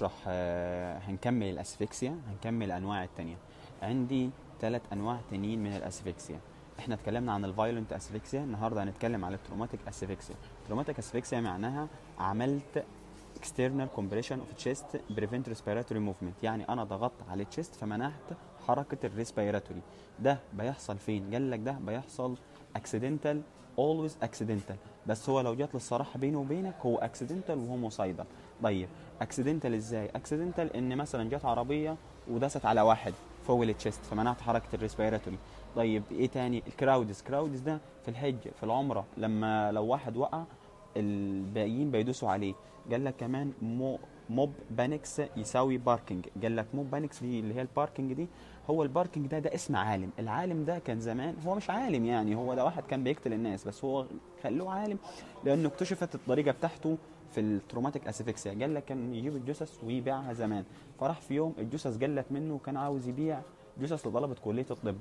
هنشرح آه، هنكمل الاسفكسيا هنكمل الانواع التانية عندي ثلاث انواع تانيين من الاسفكسيا احنا اتكلمنا عن الفايولنت اسفكسيا النهارده هنتكلم عن التروماتيك اسفكسيا التروماتيك اسفكسيا معناها عملت external compression of chest prevent respiratory movement يعني انا ضغطت على التشست فمنعت حركه الريسبيراتوري ده بيحصل فين قال لك ده بيحصل accidental always accidental بس هو لو جات للصراحه بيني وبينك هو accidental وهوموسايدال طيب accidental ازاي accidental ان مثلا جت عربيه ودست على واحد فوق التشست فمنعت حركه الريسبيراتوري طيب ايه تاني الكراودز كراودز ده في الحج في العمره لما لو واحد وقع الباقيين بيدوسوا عليه قال لك كمان مو موب بانكس يساوي باركينج قال لك موب بانكس دي اللي هي الباركينج دي هو الباركينج ده ده اسم عالم العالم ده كان زمان هو مش عالم يعني هو ده واحد كان بيقتل الناس بس هو خلوه عالم لانه اكتشفت الطريقه بتاعته في التروماتيك اسفكسيا قال لك كان يجيب الجثث ويبيعها زمان فراح في يوم الجثث قلت منه وكان عاوز يبيع جثث لطلبه كليه الطب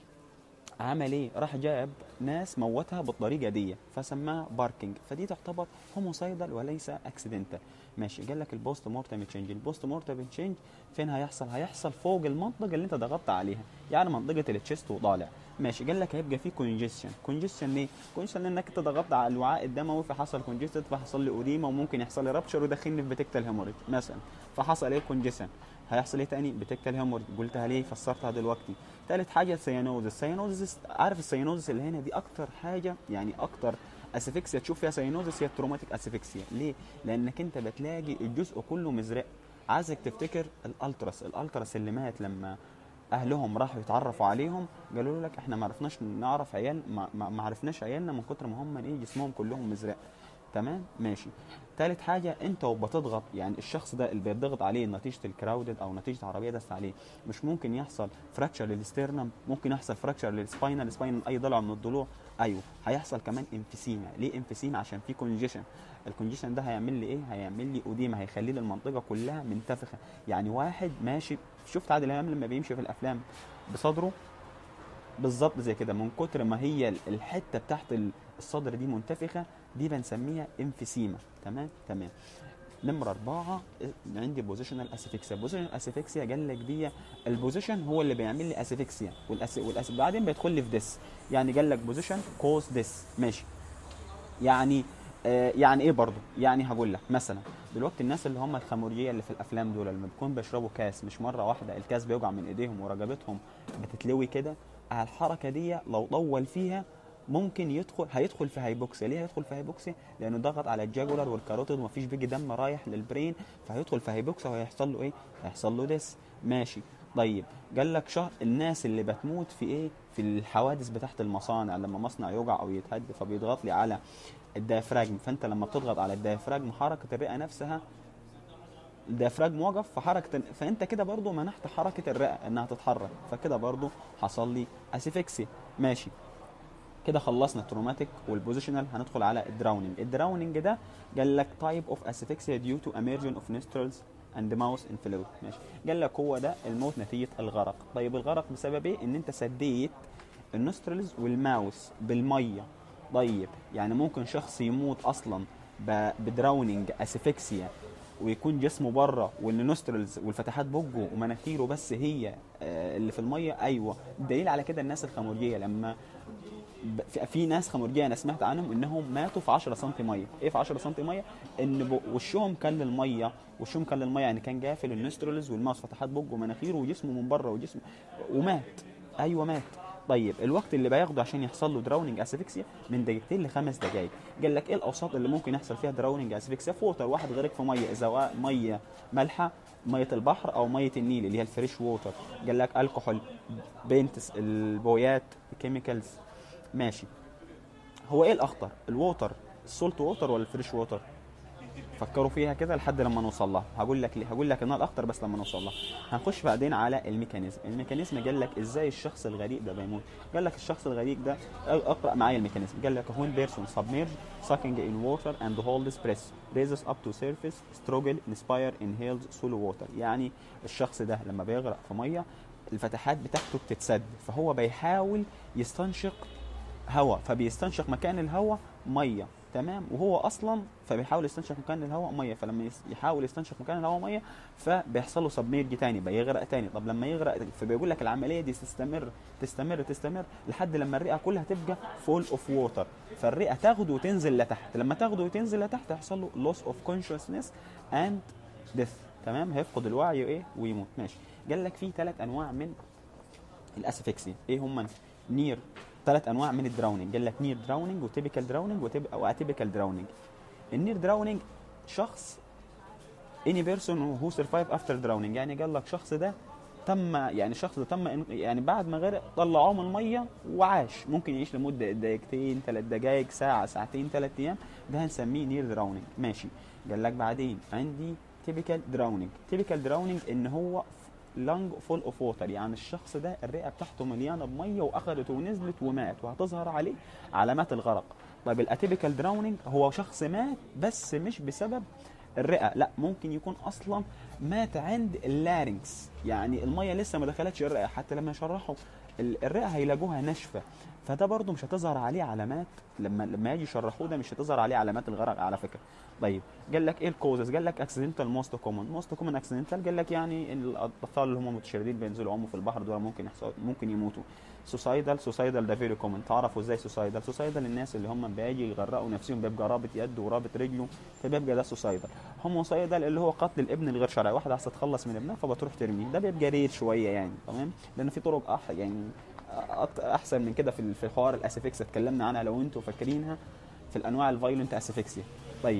عمل ايه راح جاب ناس موتها بالطريقه دي فسماها باركينج فدي تعتبر هوموسايدال وليس اكسيدنتال ماشي قال لك البوست مورتم تشينج البوست مورتم تشينج فين هيحصل هيحصل فوق المنطقه اللي انت ضغطت عليها يعني منطقه التشست وطالع ماشي قال لك هيبقى في كونجيشن كونجيشن ليه كونجيشن لانك انت ضغطت على الوعاء الدموي فحصل كونجيستد فحصل لي اوديما وممكن يحصل لي رابشر ودخلني في بتكتل هيموريج مثلا فحصل ايه كونجيشن هيحصل ايه تاني بتكتل هيموريج قلتها ليه فسرتها دلوقتي ثالث حاجه السيانوزس السيانوزس عارف السيانوزس اللي هنا دي اكتر حاجه يعني اكتر اسفكسيا تشوف فيها سيانوزس هي التروماتيك اسفكسيا ليه لانك انت بتلاقي الجزء كله مزرق عايزك تفتكر الالتراس الالتراس اللي مات لما اهلهم راحوا يتعرفوا عليهم قالوا لك احنا ما عرفناش نعرف عيال ما, ما ما عرفناش عيالنا من كتر ما هم ايه جسمهم كلهم مزرق تمام ماشي تالت حاجة انت وبتضغط يعني الشخص ده اللي بيضغط عليه نتيجة الكراودد او نتيجة عربية دست عليه مش ممكن يحصل فراكشر للستيرنم ممكن يحصل فراكشر للسباينال سباينال اي ضلع من الضلوع ايوه هيحصل كمان انفسيما ليه انفسيما عشان في كونجيشن الكونجيشن ده هيعمل لي ايه هيعمل لي اوديما هيخلي لي المنطقة كلها منتفخة يعني واحد ماشي شفت عادل امام لما بيمشي في الافلام بصدره بالظبط زي كده من كتر ما هي الحته بتاعت الصدر دي منتفخه دي بنسميها انفسيما تمام تمام نمرة أربعة عندي بوزيشنال اسفكسيا بوزيشنال اسفكسيا قال لك دي البوزيشن هو اللي بيعمل لي اسفكسيا والأس... والأس... بعدين بيدخل لي في ديس يعني قال لك بوزيشن كوز ديس ماشي يعني آه يعني ايه برضه يعني هقول لك مثلا دلوقتي الناس اللي هم الخموريه اللي في الافلام دول لما بيكون بيشربوا كاس مش مره واحده الكاس بيوجع من ايديهم ورقبتهم بتتلوي كده الحركه دي لو طول فيها ممكن يدخل هيدخل في هايبوكسيا ليه هيدخل في هايبوكسيا لانه ضغط على الجاجولار والكاروتيد ومفيش بيجي دم رايح للبرين فهيدخل في هايبوكسيا وهيحصل له ايه هيحصل له ديس ماشي طيب قال لك شهر الناس اللي بتموت في ايه في الحوادث بتاعت المصانع لما مصنع يوجع او يتهد فبيضغط لي على الديافراجم فانت لما بتضغط على الديافراجم حركه الرئه نفسها الديافراجم وقف فحركه فانت كده برضو منحت حركه الرئه انها تتحرك فكده برضو حصل لي اسيفكسي ماشي كده خلصنا التروماتيك والبوزيشنال هندخل على الدراوننج الدراوننج ده قال لك تايب اوف اسيفكسيا ديو تو اميرجن اوف نسترلز اند ماوس ان فلويد ماشي قال لك هو ده الموت نتيجه الغرق طيب الغرق بسبب ايه ان انت سديت النسترلز والماوس بالميه طيب يعني ممكن شخص يموت اصلا بدراوننج اسيفكسيا ويكون جسمه بره والنوسترلز والفتحات بوجه ومناخيره بس هي اللي في الميه ايوه دليل على كده الناس الخمرجيه لما في ناس خمرجيه انا سمعت عنهم انهم ماتوا في 10 سم ميه ايه في 10 سم ميه ان وشهم كان للميه وشهم كان للميه يعني كان جافل النسترولز والماوس فتحات بوجه ومناخيره وجسمه من بره وجسمه ومات ايوه مات طيب الوقت اللي بياخده عشان يحصل له دراوننج اسفكسيا من دقيقتين لخمس دقائق قال لك ايه الاوساط اللي ممكن يحصل فيها دراوننج اسفكسيا في ووتر واحد غرق في ميه اذا ميه مالحه ميه البحر او ميه النيل اللي هي الفريش ووتر قال لك الكحول بينتس البويات كيميكالز ماشي هو ايه الاخطر الووتر السولت ووتر ولا الفريش ووتر فكروا فيها كده لحد لما نوصل لها هقول لك ليه هقول لك انها الاخطر بس لما نوصل لها هنخش بعدين على الميكانيزم الميكانيزم قال لك ازاي الشخص الغريق ده بيموت قال لك الشخص الغريق ده اقرا معايا الميكانيزم قال لك when person submerged sucking in water and holds breath raises up to surface struggle inspire inhales solo water يعني الشخص ده لما بيغرق في ميه الفتحات بتاعته بتتسد فهو بيحاول يستنشق هواء فبيستنشق مكان الهواء ميه تمام وهو اصلا فبيحاول يستنشق مكان الهواء ميه فلما يس- يحاول يستنشق مكان الهواء ميه فبيحصل له سبميرج تاني بيغرق تاني طب لما يغرق فبيقول لك العمليه دي تستمر تستمر تستمر لحد لما الرئه كلها تبقى فول اوف ووتر فالرئه تاخده وتنزل لتحت لما تاخده وتنزل لتحت هيحصل له لوس اوف كونشسنس اند ديث تمام هيفقد الوعي وايه ويموت ماشي قال لك في ثلاث انواع من الاسفكسيا ايه هم نير ثلاث انواع من الدراوننج قال لك نير دراوننج وتيبيكال دراوننج واتيبيكال دراوننج النير دراوننج شخص any person who survive after drowning يعني قال لك شخص ده تم يعني الشخص ده تم إن- يعني بعد ما غرق طلعوه من الميه وعاش ممكن يعيش لمده دقيقتين ثلاث دقائق ساعه ساعتين ثلاث ايام ده هنسميه نير دراوننج ماشي قال لك بعدين عندي تيبيكال دراوننج تيبيكال دراوننج ان هو لانج فول اوف ووتر يعني الشخص ده الرئه بتاعته مليانه بميه واخدت ونزلت ومات وهتظهر عليه علامات الغرق طيب الاتيبيكال دراوننج هو شخص مات بس مش بسبب الرئه لا ممكن يكون اصلا مات عند اللارynx يعني الميه لسه ما دخلتش الرئه حتى لما يشرحوا ال- الرئه هيلاقوها ناشفه فده برضه مش هتظهر عليه علامات لما لما يجي يشرحوه ده مش هتظهر عليه علامات الغرق على فكره طيب قال لك ايه الكوزز قال لك اكسيدنتال موست كومن موست كومن اكسيدنتال قال لك يعني الاطفال اللي هم متشردين بينزلوا يعوموا في البحر دول ممكن يحصل ممكن يموتوا سوسايدال سوسايدال ده فيري كومن تعرفوا ازاي سوسايدال سوسايدال الناس اللي هم بيجي يغرقوا نفسهم بيبقى رابط يد ورابط رجله فبيبقى ده سوسايدال هوموسايدال اللي هو قتل الابن الغير شرعي واحده عايزه تتخلص من ابنها فبتروح ترميه ده بيبقى ريت شويه يعني تمام لان في طرق أح يعني أط- احسن من كده في ال- في حوار الاسفكس اتكلمنا عنها لو انتوا فاكرينها في الانواع الفايولنت اسفكسيا طيب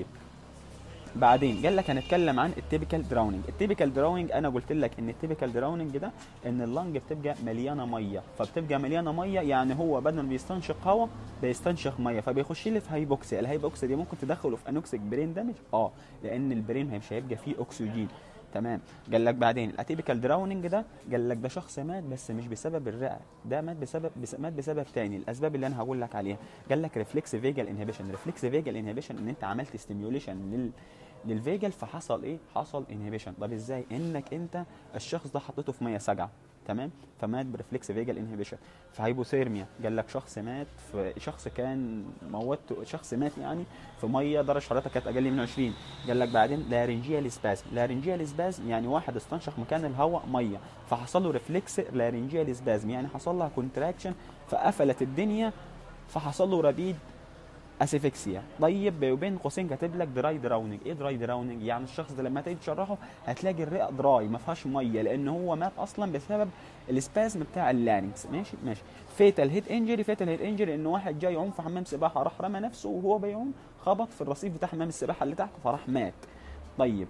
بعدين قال لك هنتكلم عن التيبيكال دراوننج التيبيكال دراوننج انا قلت لك ان التيبيكال دراوننج ده ان اللنج بتبقى مليانه ميه فبتبقى مليانه ميه يعني هو بدل ما بيستنشق هواء بيستنشق ميه فبيخش لي في هايبوكسيا الهايبوكسيا دي ممكن تدخله في انوكسيك برين دامج اه لان البرين مش هيبقى فيه اكسجين تمام قال لك بعدين الاتيبيكال دراوننج ده قال لك ده شخص مات بس مش بسبب الرئه ده مات بسبب بس مات بسبب تاني الاسباب اللي انا هقول لك عليها قال لك ريفلكس فيجال انهبيشن ريفلكس فيجال انهبيشن ان انت عملت ستيميوليشن لل للفيجل فحصل ايه حصل انهبيشن طب ازاي انك انت الشخص ده حطيته في ميه ساقعه تمام فمات بريفلكس فيجال انهبيشن في هايبوثيرميا قال لك شخص مات في شخص كان موته شخص مات يعني في ميه درجه حرارتها كانت اقل من 20 قال لك بعدين لارنجيال سبازم لارنجيال سبازم يعني واحد استنشق مكان الهواء ميه فحصل له ريفلكس لارنجيال سبازم يعني حصل لها كونتراكشن فقفلت الدنيا فحصل له ربيد اسيفكسيا طيب وبين قوسين كاتب لك دراي دراوننج ايه دراي دراوننج يعني الشخص ده لما تيجي تشرحه هتلاقي الرئه دراي ما فيهاش ميه لان هو مات اصلا بسبب السبازم بتاع اللارنكس ماشي ماشي فيتال هيد انجري فيتال هيد انجري ان واحد جاي يعوم في حمام سباحه راح رمى نفسه وهو بيعوم خبط في الرصيف بتاع حمام السباحه اللي تحته فراح مات طيب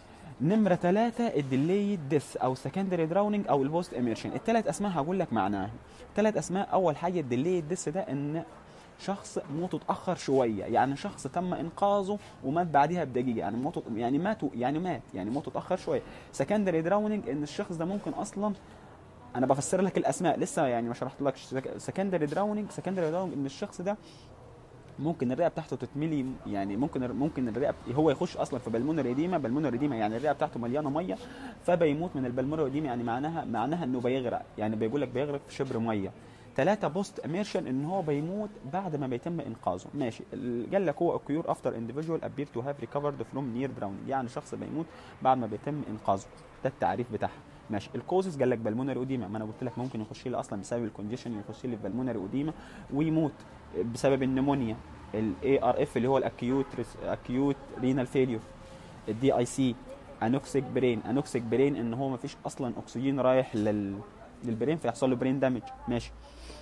نمرة ثلاثة الديليد ديث أو سكندري دراوننج أو البوست اميرشن الثلاث أسماء هقول لك معناها ثلاث أسماء أول حاجة الديليد ديث ده إن شخص موته اتاخر شويه يعني شخص تم انقاذه ومات بعدها بدقيقه يعني موته يعني ماتوا يعني مات يعني موته اتاخر شويه سكندري دراوننج ان الشخص ده ممكن اصلا انا بفسر لك الاسماء لسه يعني ما شرحتلكش سكندري دراوننج سكندري دراوننج ان الشخص ده ممكن الرئه بتاعته تتملي يعني ممكن ممكن الرئه هو يخش اصلا في بالمونر اديما بالمونر اديما يعني الرئه بتاعته مليانه ميه فبيموت من البلمونر اديما يعني معناها معناها انه بيغرق يعني بيقول لك بيغرق في شبر ميه ثلاثة بوست اميرشن ان هو بيموت بعد ما بيتم انقاذه ماشي ال- قال لك هو اوكيور افتر individual appear to have recovered from near drowning يعني شخص بيموت بعد ما بيتم انقاذه ده التعريف بتاعها ماشي الكوزز قال لك بالمونري اوديما ما انا قلت لك ممكن يخش لي اصلا بسبب الكونديشن يخش لي في بالمونري اوديما ويموت بسبب النمونيا الاي ار اف اللي هو الاكيوت اكيوت رينال فيليور الدي اي سي انوكسيك برين انوكسيك برين ان هو ما فيش اصلا اكسجين رايح لل للبرين فيحصل له برين دامج ماشي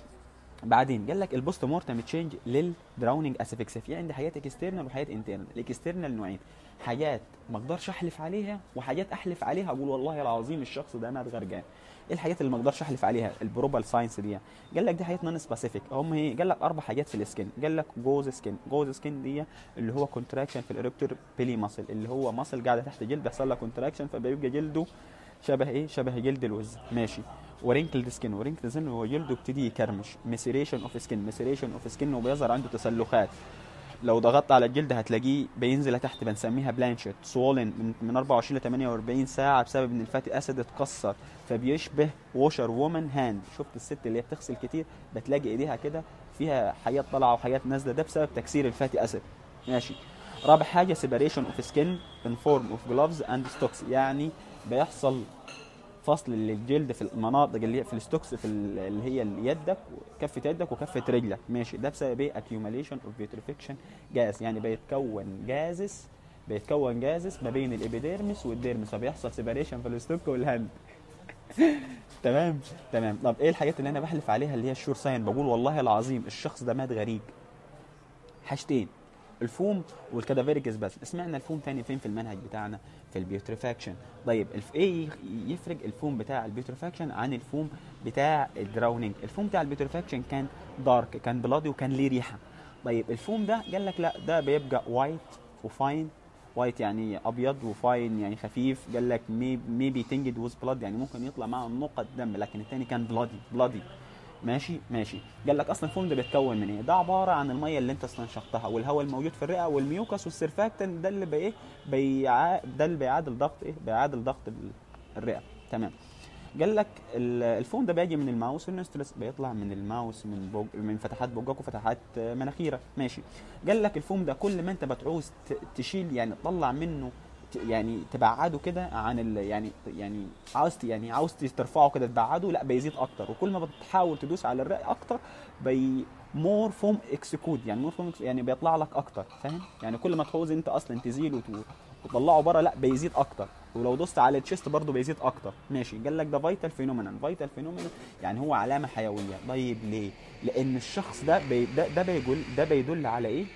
بعدين قال لك البوست مورتم تشينج للدراوننج اسفكسيا في عندي حاجات اكسترنال وحاجات انترنال الاكسترنال نوعين حاجات ما اقدرش احلف عليها وحاجات احلف عليها اقول والله العظيم الشخص ده مات غرقان ايه الحاجات اللي ما اقدرش احلف عليها البروبال ساينس دي قال لك دي حاجات نون سبيسيفيك هم ايه قال لك اربع حاجات في السكن قال لك جوز سكن جوز سكن دي اللي هو كونتراكشن في الاريكتور بيلي ماسل اللي هو ماسل قاعده تحت جلد بيحصل لها كونتراكشن فبيبقى جلده شبه ايه شبه جلد الوز ماشي ورينكلد سكين ورينكلد سكين هو جلده ابتدي يكرمش ميسيريشن اوف سكين ميسيريشن اوف سكين وبيظهر عنده تسلخات لو ضغطت على الجلد هتلاقيه بينزل لتحت بنسميها بلانشت سوولن من, من 24 ل 48 ساعه بسبب ان الفاتي اسيد اتكسر فبيشبه ووشر وومن هاند شفت الست اللي هي بتغسل كتير بتلاقي ايديها كده فيها حاجات طالعه وحاجات نازله ده بسبب تكسير الفاتي اسيد ماشي رابع حاجه سيبريشن اوف سكين ان فورم اوف جلوفز اند ستوكس يعني بيحصل فصل للجلد في المناطق اللي هي في الستوكس في ال- اللي هي يدك كفه يدك وكفه رجلك ماشي ده بسبب ايه accumulation اوف بيوتريفيكشن جاز يعني بيتكون جازس بيتكون جازس ما بين الابيديرمس والديرمس فبيحصل سيبريشن في الستوك والهاند تمام تمام طب ايه الحاجات اللي انا بحلف عليها اللي هي الشور ساين بقول والله العظيم الشخص ده مات غريق حاجتين الفوم والكادافيريكس بس سمعنا الفوم تاني فين في المنهج بتاعنا في البيوتريفاكشن طيب الف... ايه يفرق الفوم بتاع البيوتريفاكشن عن الفوم بتاع الدراونينج الفوم بتاع البيوتريفاكشن كان دارك كان بلادي وكان ليه ريحه طيب الفوم ده قال لك لا ده بيبقى وايت وفاين وايت يعني ابيض وفاين يعني خفيف قال لك ميبي تنجد ويز بلاد يعني ممكن يطلع معه نقط دم لكن الثاني كان بلادي بلادي ماشي ماشي قال لك اصلا الفوم ده بيتكون من ايه ده عباره عن الميه اللي انت استنشقتها والهواء الموجود في الرئه والميوكس والسيرفاكتنت ده اللي بايه بيع... ده اللي بيعادل ضغط ايه بيعادل ضغط ال- الرئه تمام قال لك ال- الفوم ده بيجي من الماوس والنسترس بيطلع من الماوس من بوج... من فتحات بوجك وفتحات آه، مناخيرك ماشي قال لك الفوم ده كل ما انت بتعوز ت- تشيل يعني تطلع منه ت- يعني تبعده كده عن ال يعني يعني عاوز ت- يعني عاوز ترفعه كده تبعده لا بيزيد اكتر وكل ما بتحاول تدوس على الرئه اكتر بي مور فوم اكسكود يعني مور فوم يعني بيطلع لك اكتر فاهم يعني كل ما تعوز انت اصلا تزيله وت- وتطلعه بره لا بيزيد اكتر ولو دوست على التشيست برضه بيزيد اكتر ماشي قال لك ده فيتال فينومينال فيتال فينومينال يعني هو علامه حيويه طيب ليه لان الشخص ده بي ده, ده بيقول ده بيدل على ايه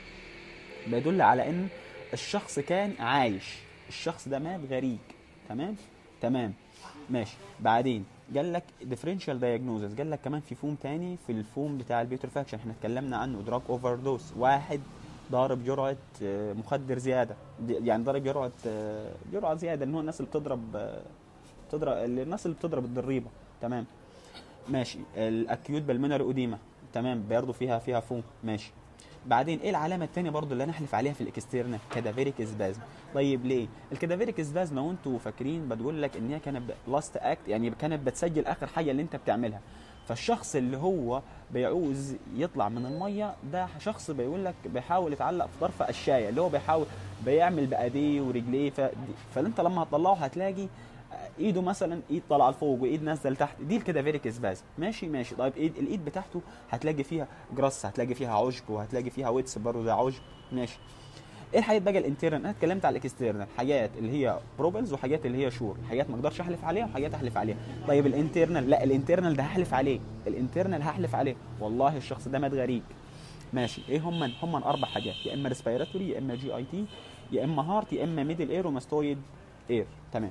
بيدل على ان الشخص كان عايش الشخص ده مات غريق تمام تمام ماشي بعدين قال لك ديفرنشال دايجنوزس قال لك كمان في فوم تاني في الفوم بتاع البيوترفاكشن احنا اتكلمنا عنه دراج اوفر دوز واحد ضارب جرعه آه، مخدر زياده دي- يعني ضارب جرعه آه، جرعه زياده ان هو الناس اللي بتضرب آه، بتضرب الناس اللي بتضرب الضريبه تمام ماشي الاكيوت بالمونري اوديما تمام برضه فيها فيها فوم ماشي بعدين ايه العلامه الثانيه برضو اللي نحلف عليها في الاكسترنال كادافيريك سبازم طيب ليه الكادافيريك سبازم لو انتوا فاكرين بتقول لك ان هي كانت لاست اكت يعني كانت بتسجل اخر حاجه اللي انت بتعملها فالشخص اللي هو بيعوز يطلع من الميه ده شخص بيقول لك بيحاول يتعلق في طرف قشايه اللي هو بيحاول بيعمل بايديه ورجليه ف... فانت لما هتطلعه هتلاقي ايده مثلا ايد طالعه لفوق وايد نازله لتحت دي الكادافيريك سباز ماشي ماشي طيب ايد الايد بتاعته هتلاقي فيها جراس هتلاقي فيها عشب وهتلاقي فيها ويتس برضه زي عشب ماشي ايه الحاجات بقى الانترنال انا اتكلمت على الاكسترنال حاجات اللي هي بروبلز وحاجات اللي هي شور حاجات ما اقدرش احلف عليها وحاجات احلف عليها طيب الانترنال لا الانترنال ده هحلف عليه الانترنال هحلف عليه والله الشخص ده مات غريق ماشي ايه هم هم اربع حاجات يا اما ريسبيراتوري يا اما جي اي تي يا اما هارت يا اما ميدل اير وماستويد اير تمام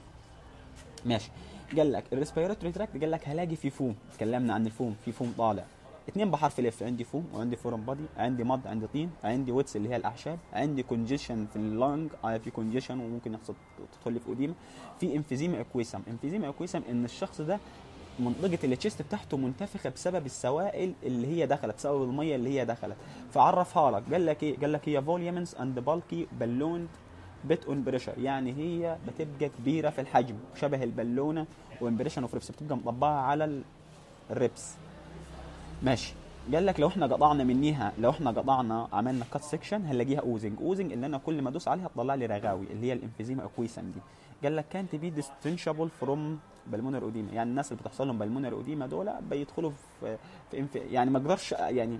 ماشي قال لك الريسبيراتوري تراكت قال لك هلاقي في فوم اتكلمنا عن الفوم في فوم طالع اثنين بحرف الاف عندي فوم وعندي فورم بادي عندي مض عندي طين عندي ويتس اللي هي الاعشاب عندي كونجيشن في اللنج آه في كونجيشن وممكن يحصل تدخل لي في اوديما في انفيزيما اكويسم انفيزيما اكويسم ان الشخص ده منطقة التشيست بتاعته منتفخة بسبب السوائل اللي هي دخلت بسبب المية اللي هي دخلت فعرفها لك قال لك ايه قال لك هي فوليومنز اند بالكي بالون بت اون بريشر يعني هي بتبقى كبيره في الحجم شبه البالونه وامبريشن اوف ريبس بتبقى مطبقه على ال- الريبس ماشي قال لك لو احنا قطعنا منيها لو احنا قطعنا عملنا كات سيكشن هنلاقيها اوزنج اوزنج اللي انا كل ما ادوس عليها تطلع لي رغاوي اللي هي الانفيزيما اكويسم دي قال لك كانت بي ديستنشابل فروم بالمونر اوديما يعني الناس اللي بتحصل لهم بالمونر اوديما دول بيدخلوا في, في انف... يعني ما اقدرش يعني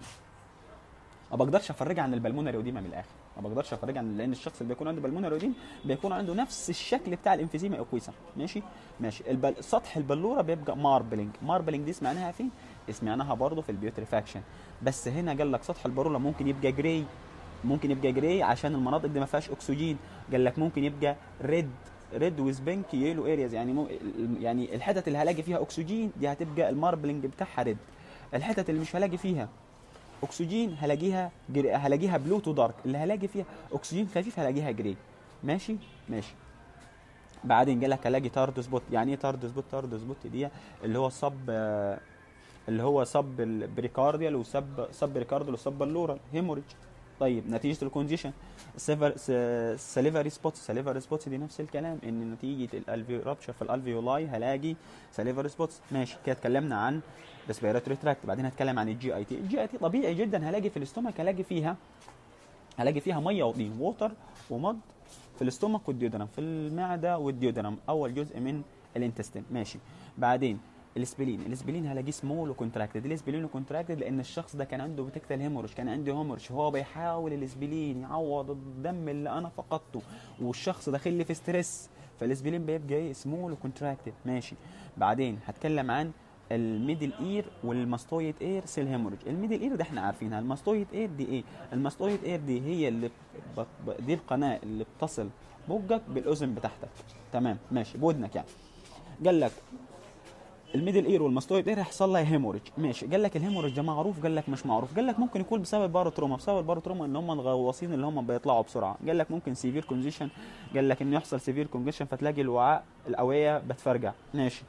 ما بقدرش افرجها عن البلمونري اوديما من الاخر ما بقدرش افرجها عن لان الشخص اللي بيكون عنده بالمونري اوديما بيكون عنده نفس الشكل بتاع الانفيزيما اوكويسم ماشي ماشي البل... سطح البلوره بيبقى ماربلنج ماربلنج دي سمعناها فين سمعناها برضه في البيوتريفاكشن بس هنا قال لك سطح البلوره ممكن يبقى جراي ممكن يبقى جراي عشان المناطق دي ما فيهاش اكسجين قال لك ممكن يبقى ريد ريد ويز بينك يلو ارياز يعني مو يعني الحتت اللي هلاقي فيها اكسجين دي هتبقى الماربلنج بتاعها ريد الحتت اللي مش هلاقي فيها اكسجين هلاقيها جري هلاقيها بلو تو دارك اللي هلاقي فيها اكسجين خفيف هلاقيها جري ماشي ماشي بعدين قال لك هلاقي تارد سبوت يعني ايه تارد سبوت تارد سبوت دي اللي هو صب آه، اللي هو صب البريكارديال وصب صب بريكارديال وصب اللورال هيموريج طيب نتيجه الكونجيشن سيفر ساليفري سبوتس ساليفري سبوتس دي نفس الكلام ان نتيجه الالفي رابشر في الالفيولاي هلاقي ساليفري سبوتس ماشي كده اتكلمنا عن ريسبيراتوري تراكت بعدين هتكلم عن الجي اي تي الجي اي تي طبيعي جدا هلاقي في الاستومك هلاقي فيها هلاقي فيها ميه وطين ووتر ومض في الاستومك والديودرم في المعده والديودرم اول جزء من الانتستين ماشي بعدين الاسبلين الاسبلين هلاقيه سمول وكونتراكتد الاسبلين وكونتراكتد لان الشخص ده كان عنده بتكتل هيمورش كان عنده هيمورش هو بيحاول الاسبلين يعوض الدم اللي انا فقدته والشخص داخل لي في ستريس فالاسبلين بيبقى ايه سمول وكونتراكتد ماشي بعدين هتكلم عن الميدل اير والماستويد اير سيل هيموريج الميدل اير ده احنا عارفينها الماستويد اير دي ايه الماستويد اير دي هي اللي بت... دي القناه اللي بتصل بوجك بالاذن بتاعتك تمام ماشي بودنك يعني قال لك الميدل اير والماستويد اير هيحصل لها هيموريج ماشي قال لك الهيموريج ده معروف قال لك مش معروف قال لك ممكن يكون بسبب باروتروما بسبب الباروتروما ان هم الغواصين اللي هم بيطلعوا بسرعه قال لك ممكن سيفير كونجيشن قال لك انه يحصل سيفير كونجيشن فتلاقي الوعاء الاوعيه بتفرجع ماشي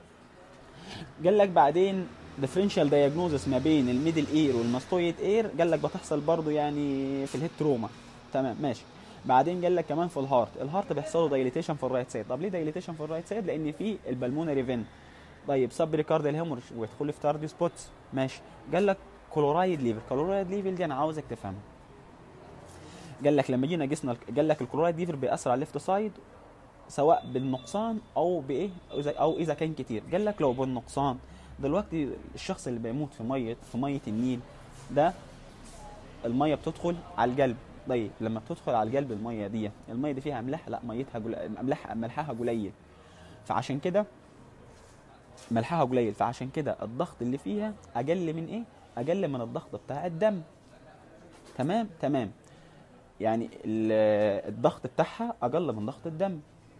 قال لك بعدين ديفرنشال دايجنوزس ما بين الميدل اير والماستويد اير قال لك بتحصل برضو يعني في الهيد تروما تمام ماشي بعدين قال لك كمان في الهارت الهارت بيحصل له دايليتيشن في الرايت سايد طب ليه دايليتيشن في الرايت سايد لان في البلمونري فين طيب سب ريكارديال هيموريج ويدخل في تاردي سبوتس ماشي قال لك كلورايد ليفل كلورايد ليفل دي انا عاوزك تفهمها قال لك لما جينا قسنا قال لك الكلورايد ليفل بيأثر على الليفت سايد سواء بالنقصان او بايه او اذا او اذا كان كتير قال لك لو بالنقصان دلوقتي الشخص اللي بيموت في ميه في ميه النيل ده الميه بتدخل على القلب طيب لما بتدخل على القلب الميه دي الميه دي فيها املاح لا ميتها جل... املاح ملحها قليل فعشان كده ملحها قليل فعشان كده الضغط اللي فيها اقل من ايه اقل من الضغط بتاع الدم تمام تمام يعني الضغط بتاعها اقل من ضغط الدم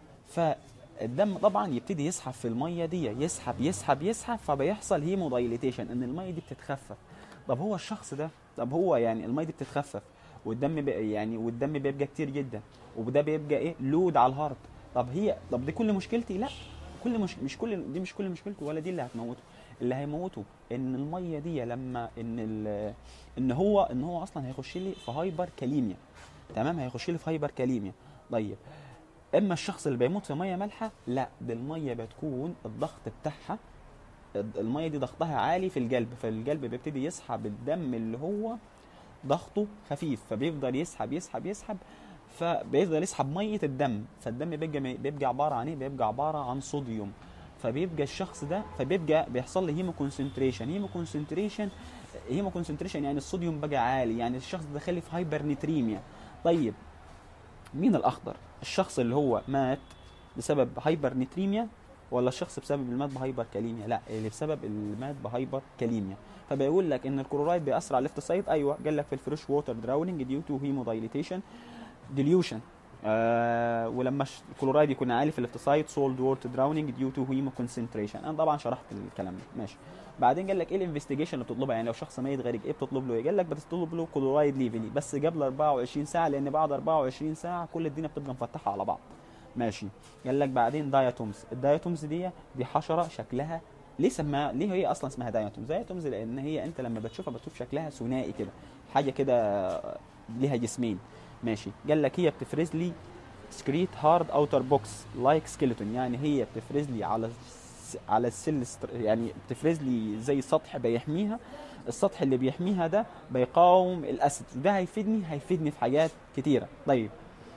فالدم طبعا يبتدي يسحب في الميه دي يسحب يسحب يسحب فبيحصل هيمو دايليتيشن ان الميه دي بتتخفف طب هو الشخص ده طب هو يعني الميه دي بتتخفف والدم بي يعني والدم بيبقى كتير جدا وده بيبقى ايه لود على الهارت طب هي طب دي كل مشكلتي لا كل مش مش كل دي مش كل مشكلته ولا دي اللي هتموته اللي هيموته ان الميه دي لما ان ان هو ان هو اصلا هيخش لي في هايبر كاليميا تمام هيخش لي في هايبر كاليميا طيب اما الشخص اللي بيموت في ميه مالحه لا دي الميه بتكون الضغط بتاعها الميه دي ضغطها عالي في القلب فالقلب بيبتدي يسحب الدم اللي هو ضغطه خفيف فبيفضل يسحب يسحب يسحب فبيفضل يسحب ميه الدم فالدم بيبقى بيبقى عباره عن ايه بيبقى عباره عن صوديوم فبيبقى الشخص ده فبيبقى بيحصل له هيمو كونسنتريشن هيمو كونسنتريشن هيمو كونسنتريشن يعني الصوديوم بقى عالي يعني الشخص ده داخل في هايبر نيتريميا طيب مين الاخطر الشخص اللي هو مات بسبب هايبر نيتريميا ولا الشخص بسبب المات بهايبر كاليميا لا اللي بسبب المات بهايبر كاليميا فبيقول لك ان الكلورايد بيأثر على الليفت سايد ايوه قال لك في الفريش ووتر دراوننج ديو تو هيمو دايليتيشن ديليوشن آه ولما الكلورايد يكون عالي في الليفت سايد سولد وورت دراوننج ديو تو هيمو كونسنتريشن انا طبعا شرحت الكلام ده ماشي بعدين قال لك ايه الانفستيجيشن اللي بتطلبها يعني لو شخص ميت غريق ايه بتطلب له ايه قال لك بتطلب له كلورايد ليفل بس قبل 24 ساعه لان بعد 24 ساعه كل الدنيا بتبقى مفتحه على بعض ماشي قال لك بعدين داياتومز الداياتومز دي دي حشره شكلها ليه سماها ليه هي اصلا اسمها داياتومز داياتومز لان هي انت لما بتشوفها بتشوف شكلها ثنائي كده حاجه كده ليها جسمين ماشي قال لك هي بتفرز لي سكريت هارد اوتر بوكس لايك سكيلتون يعني هي بتفرز لي على على السل يعني بتفرز لي زي سطح بيحميها السطح اللي بيحميها ده بيقاوم الاسيد وده هيفيدني هيفيدني في حاجات كتيره طيب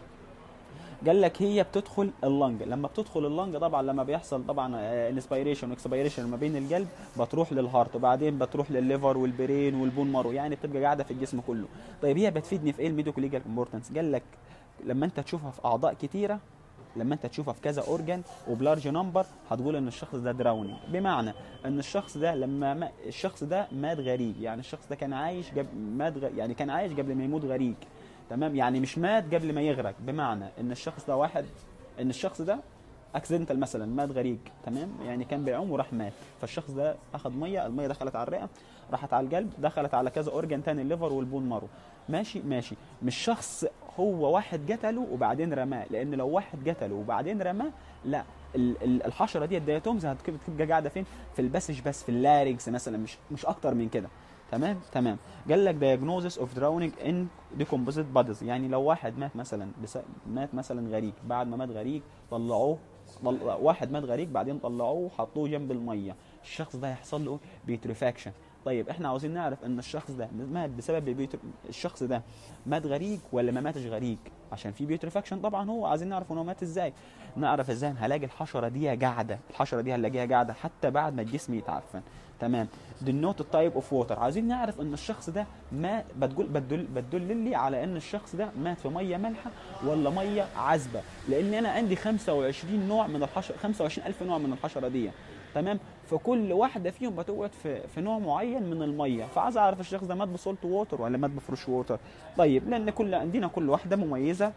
قال لك هي بتدخل اللنج لما بتدخل اللنج طبعا لما بيحصل طبعا انسبيريشن واكسبيريشن ما بين القلب بتروح للهارت وبعدين بتروح للليفر والبرين والبون مارو يعني بتبقى قاعده في الجسم كله طيب هي بتفيدني في ايه الميديكو ليجال امبورتنس قال لك لما انت تشوفها في اعضاء كتيره لما انت تشوفها في كذا اورجان وبلارج نمبر هتقول ان الشخص ده دراونينج بمعنى ان الشخص ده لما ما الشخص ده مات غريق يعني الشخص ده كان عايش قبل مات غ... يعني كان عايش قبل ما يموت غريق تمام يعني مش مات قبل ما يغرق بمعنى ان الشخص ده واحد ان الشخص ده اكسيدنتال مثلا مات غريق تمام يعني كان بيعوم وراح مات فالشخص ده اخذ ميه الميه دخلت على الرئه راحت على القلب دخلت على كذا اورجان تاني الليفر والبون مارو ماشي ماشي مش شخص هو واحد قتله وبعدين رماه لان لو واحد قتله وبعدين رماه لا الحشره دي الدياتومز هتبقى قاعده فين في البسج بس في اللارينكس مثلا مش مش اكتر من كده تمام تمام قال لك diagnosis of drowning in decomposite bodies يعني لو واحد مات مثلا بس مات مثلا غريق بعد ما مات غريق طلعوه واحد مات غريق بعدين طلعوه وحطوه جنب الميه الشخص ده هيحصل له بيتريفاكشن طيب احنا عاوزين نعرف ان الشخص ده مات بسبب البيوتر... الشخص ده مات غريق ولا ما ماتش غريق عشان في بيوتريفاكشن طبعا هو عايزين نعرف ان هو مات ازاي نعرف ازاي هلاقي الحشره دي قاعده الحشره دي هنلاقيها قاعده حتى بعد ما الجسم يتعفن تمام denote التايب اوف ووتر عايزين نعرف ان الشخص ده ما بتقول بتدل بتدل لي على ان الشخص ده مات في ميه مالحه ولا ميه عذبه لان انا عندي 25 نوع من الحشره 25000 نوع من الحشره دي تمام فكل واحده فيهم بتقعد في في نوع معين من الميه فعايز اعرف الشخص ده مات بسولت ووتر ولا مات بفريش ووتر طيب لان كل عندنا كل واحده مميزه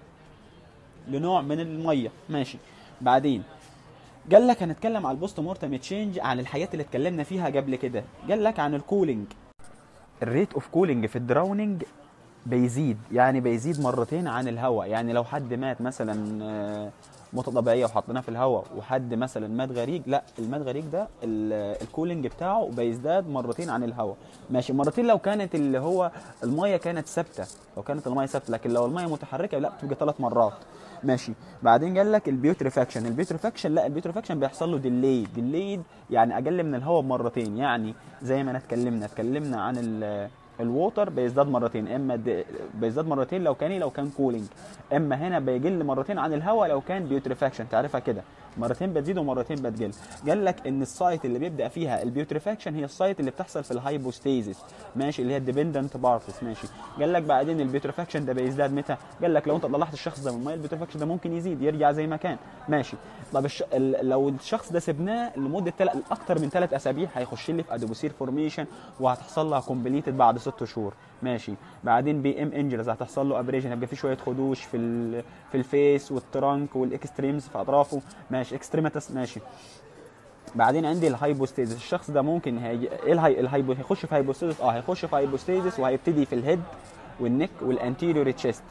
لنوع من الميه ماشي بعدين قال لك هنتكلم على البوست مورتم تشينج عن الحاجات اللي اتكلمنا فيها قبل كده قال لك عن الكولينج الريت اوف كولينج في الدراوننج بيزيد يعني بيزيد مرتين عن الهواء يعني لو حد مات مثلا آه، موتة طبيعيه وحطيناه في الهواء وحد مثلا مات غريق لا المات غريق ده ال- الكولينج بتاعه بيزداد مرتين عن الهواء ماشي مرتين لو كانت اللي هو الميه كانت ثابته لو كانت الميه ثابته لكن لو الميه متحركه لا بتبقى ثلاث مرات ماشي بعدين قال لك البيوتريفاكشن البيوتريفاكشن لا البيوتريفاكشن بيحصل له ديلي ديليد يعني اقل من الهواء بمرتين يعني زي ما انا اتكلمنا اتكلمنا عن ال الووتر بيزداد مرتين اما د- بيزداد مرتين لو كان إيه؟ لو كان كولينج اما هنا بيقل مرتين عن الهواء لو كان بيوتريفاكشن تعرفها كده مرتين بتزيد ومرتين بتقل قال لك ان السايت اللي بيبدا فيها البيوتريفاكشن هي السايت اللي بتحصل في الهايبوستيزيس ماشي اللي هي الديبندنت بارتس ماشي قال لك بعدين البيوتريفاكشن ده بيزداد متى قال لك لو انت طلعت الشخص ده من الميه البيوتريفاكشن ده ممكن يزيد يرجع زي ما كان ماشي طب الش... ال... لو الشخص ده سبناه لمده تل... اكتر من ثلاث اسابيع هيخش لي في ادوبوسير فورميشن وهتحصل لها كومبليتد بعد ست شهور ماشي بعدين بي ام انجلز هتحصل له ابريشن هيبقى في شويه خدوش في ال... في الفيس والترانك والاكستريمز في اطرافه ماشي اكستريماتس ماشي بعدين عندي الهايبوستيزيس الشخص ده ممكن هيجي ايه الهاي... الهايبو هيخش في هايبوستيزيس اه هيخش في هايبوستيزيس وهيبتدي في الهيد والنك والانتيريور تشيست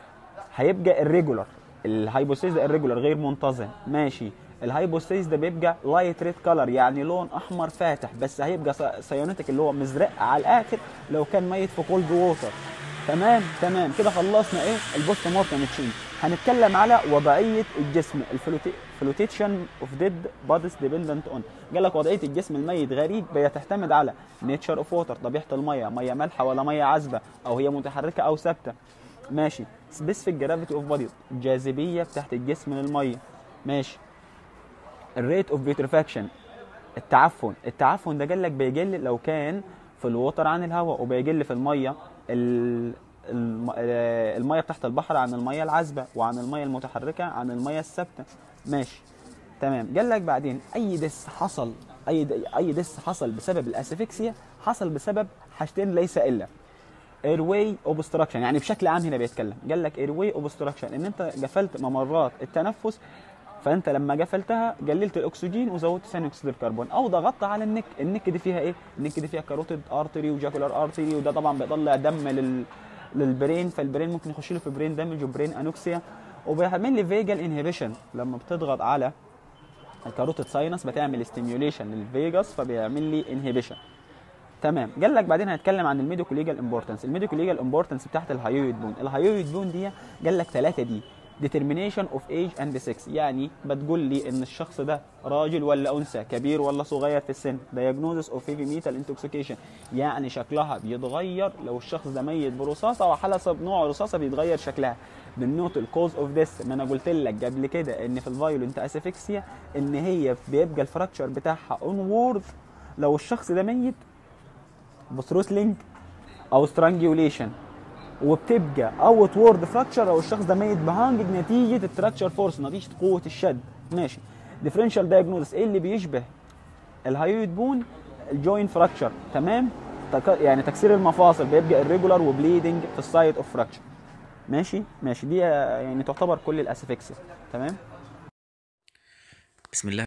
هيبقى الريجولار الهايبوستيز ده الريجولار غير منتظم ماشي الهايبوستيز ده بيبقى لايت ريد كلر يعني لون احمر فاتح بس هيبقى سيانوتيك اللي هو مزرق على الاخر لو كان ميت في كولد ووتر تمام تمام كده خلصنا ايه البوست مورتم تشينج هنتكلم على وضعيه الجسم الفلوتيشن اوف ديد بوديز ديبندنت اون قال لك وضعيه الجسم الميت غريب بتعتمد على نيتشر اوف ووتر طبيعه الميه ميه مالحه ولا ميه عذبه او هي متحركه او ثابته ماشي سبيسيفيك جرافيتي اوف بودي الجاذبيه بتاعت الجسم للميه ماشي الريت اوف بيوتريفاكشن التعفن التعفن ده قال لك بيقل لو كان في الوتر عن الهواء وبيقل في الميه ال... الم... آه، الميه تحت البحر عن الميه العذبه وعن الميه المتحركه عن الميه الثابته ماشي تمام قال لك بعدين اي دس حصل اي د... اي دس حصل بسبب الاسفكسيا حصل بسبب حاجتين ليس الا ايرواي اوبستراكشن يعني بشكل عام هنا بيتكلم قال لك ايرواي اوبستراكشن ان انت قفلت ممرات التنفس فانت لما قفلتها قللت الاكسجين وزودت ثاني اكسيد الكربون او ضغطت على النك النك دي فيها ايه النك دي فيها كاروتيد ارتري وجاكولار ارتري وده طبعا بيطلع دم لل للبرين فالبرين ممكن يخش له في برين دامج وبرين انوكسيا وبيعمل لي فيجال انهبيشن لما بتضغط على الكاروتيد ساينس بتعمل ستيميوليشن للفيجاس فبيعمل لي انهبيشن تمام قال لك بعدين هنتكلم عن الميديكو ليجال امبورتنس الميديكو ليجال امبورتنس بتاعت الهايويد بون الهايويد بون دي قال لك ثلاثه دي determination of age and sex يعني بتقول لي ان الشخص ده راجل ولا انثى كبير ولا صغير في السن diagnosis of heavy metal intoxication يعني شكلها بيتغير لو الشخص ده ميت برصاصه وحسب نوع الرصاصه بيتغير شكلها بالنوت الكوز اوف ذس ما انا قلت لك قبل كده ان في الفايولنت اسفكسيا ان هي بيبقى الفراكشر بتاعها اون لو الشخص ده ميت بثروتلينج او سترانجيوليشن وبتبقى اوت وورد فراكشر او الشخص ده ميت بهانج نتيجه التراكشر فورس نتيجه قوه الشد ماشي ديفرنشال دايجنوستس ايه اللي بيشبه الهايويد بون الجوين فراكشر تمام تك... يعني تكسير المفاصل بيبقى الريجولار وبليدنج في السايت اوف فراكشر ماشي ماشي دي يعني تعتبر كل الاسفكسيا تمام بسم الله